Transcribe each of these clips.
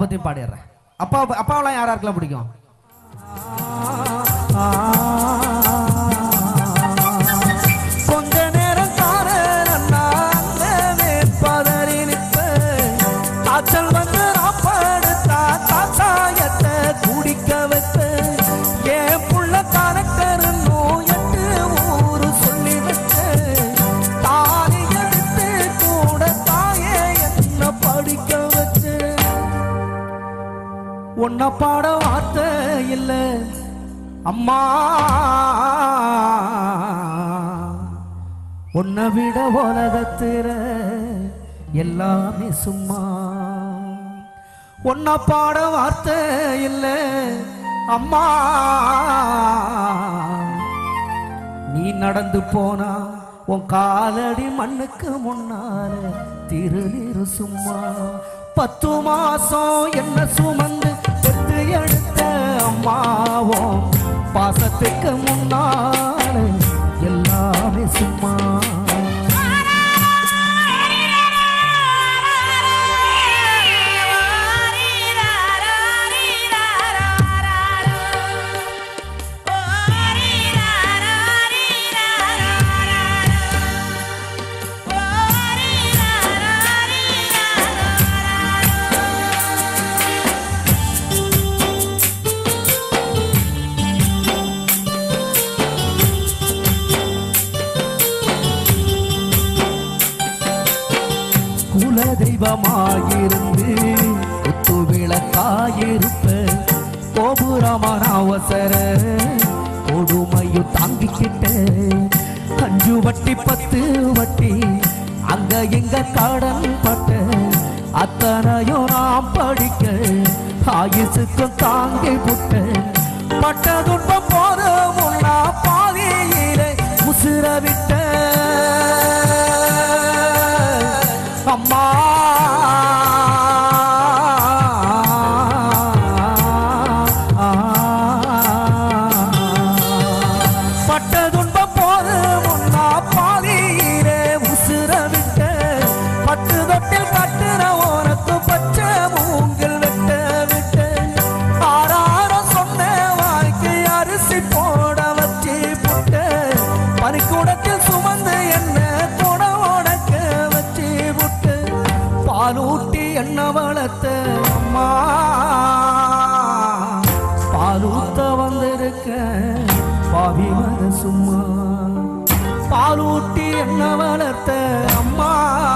பத்தியும் பாடிடுறேன் அப்பா அப்பாவெல்லாம் யார் யாருக்கெல்லாம் பிடிக்கும் கொஞ்ச நேரம் காரணம் நானே பதறி நிற்பேன் காய்ச்சல் வந்து நான் படுத்தா காசாயத்தை குடிக்க வைப்பேன் என் புள்ள கணக்கரு நோயட்டு ஊரு சொல்லி வச்சேன் தாலி எடுத்து கூட தாயே என்ன படிக்க வச்சேன் உன்னை பாட வார்த்தை இல்லை அம்மா உன்னை விட உலகத்திர எல்லாமே சும்மா உன்னை பாட வார்த்தை இல்லை அம்மா நீ நடந்து போனா உன் காலடி மண்ணுக்கு முன்னால திருநீரு சும்மா பத்து மாசம் என்ன சுமந்து பெத்து எடுத்த அம்மாவும் பாசத்துக்கு முன்னால எல்லாமே சும்மா குல தெய்வமாயிருந்து குத்து விளக்காயிருப்ப கோபுரமான அவசர கொடுமையும் தாங்கிக்கிட்ட கஞ்சு வட்டி பத்து வட்டி அங்க எங்க கடன் பட்ட அத்தனையும் நாம் படிக்க ஆயுசுக்கும் தாங்கி புட்ட பட்ட துன்பம் போதும் பாதியிலே உசுர விட்ட அம்மா பட்ட துன்பம் போது முன்னா பாதியிலே உசுர விட்ட பட்டு தொட்டில் கட்டுற உனக்கு பச்சை மூங்கில் வெட்ட விட்டு ஆறாரம் சொன்ன வாழ்க்கை அரிசி போட வச்சு புட்டு பனிக்கூடத்தில் சுமந்து என்ன கூட உனக்க வச்சு புட்டு பாலூட்டி என்ன வளர்த்த அம்மா பாலூத்த வந்திருக்க பாவி மத சும்மா பாலூட்டி என்ன வளர்த்த அம்மா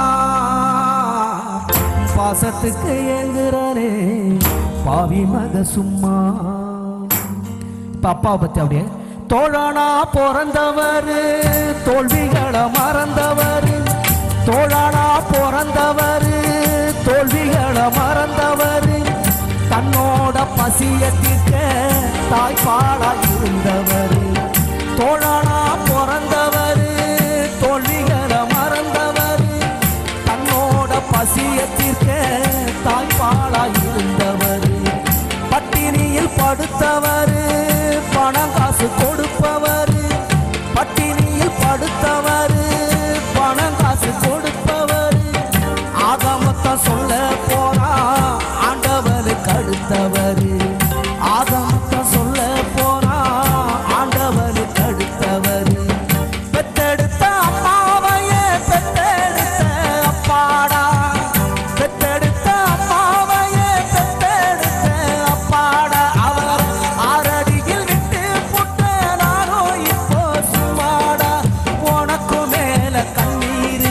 பாசத்துக்கு ஏங்குறானே பாவி மக சும்மா இப்ப அப்பாவை பத்தி அப்படியே தோழனா பிறந்தவர் தோல்விகளை மறந்தவர் தோழனா பிறந்தவர் தோல்விகளை மறந்தவர் தன்னோட பசிய தீர்க்க தாய்ப்பாடா இருந்தவர் தோழனா பிறந்தவர் தோல்விகளை மறந்தவர் தன்னோட பசிய தீர்க்க தாய்ப்பாடா இருந்தவர் பட்டினியில் படுத்தவர் பணம் காசு கொடுப்பவர் பட்டினியில் படுத்தவர் பணம் காசு கொடுப்பவர் ஆகமத்தம் சொல்ல போனா ஆண்டவனுக்கு அடுத்தவர் ஆகமத்தம் சொல்ல போனா ஆண்டவனுக்கு அடுத்தவர் பெத்தெடுத்த அம்மாவையே பெத்தெடுத்த அப்பாடா பெத்தெடுத்த அம்மாவையே பெத்தெடுத்த அப்பாடா அவர் ஆறடியில் விட்டு புட்ட நானோ இப்போ சும்மாடா உனக்கு மேல கண்ணீர்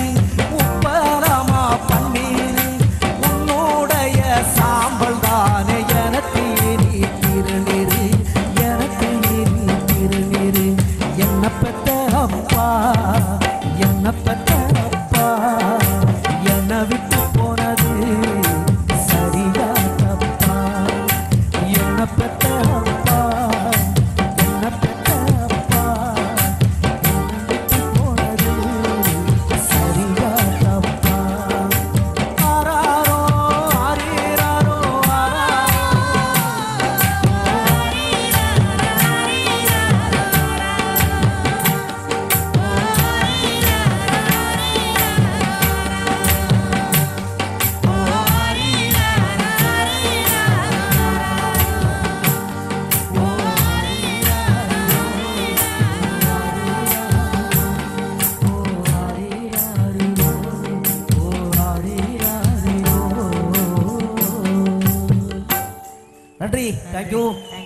உப்பரமா பன்னீர் உன்னுடைய சாம்பல் தானே எனக்கு நன்றி தேங்க்யூ தேங்க்யூ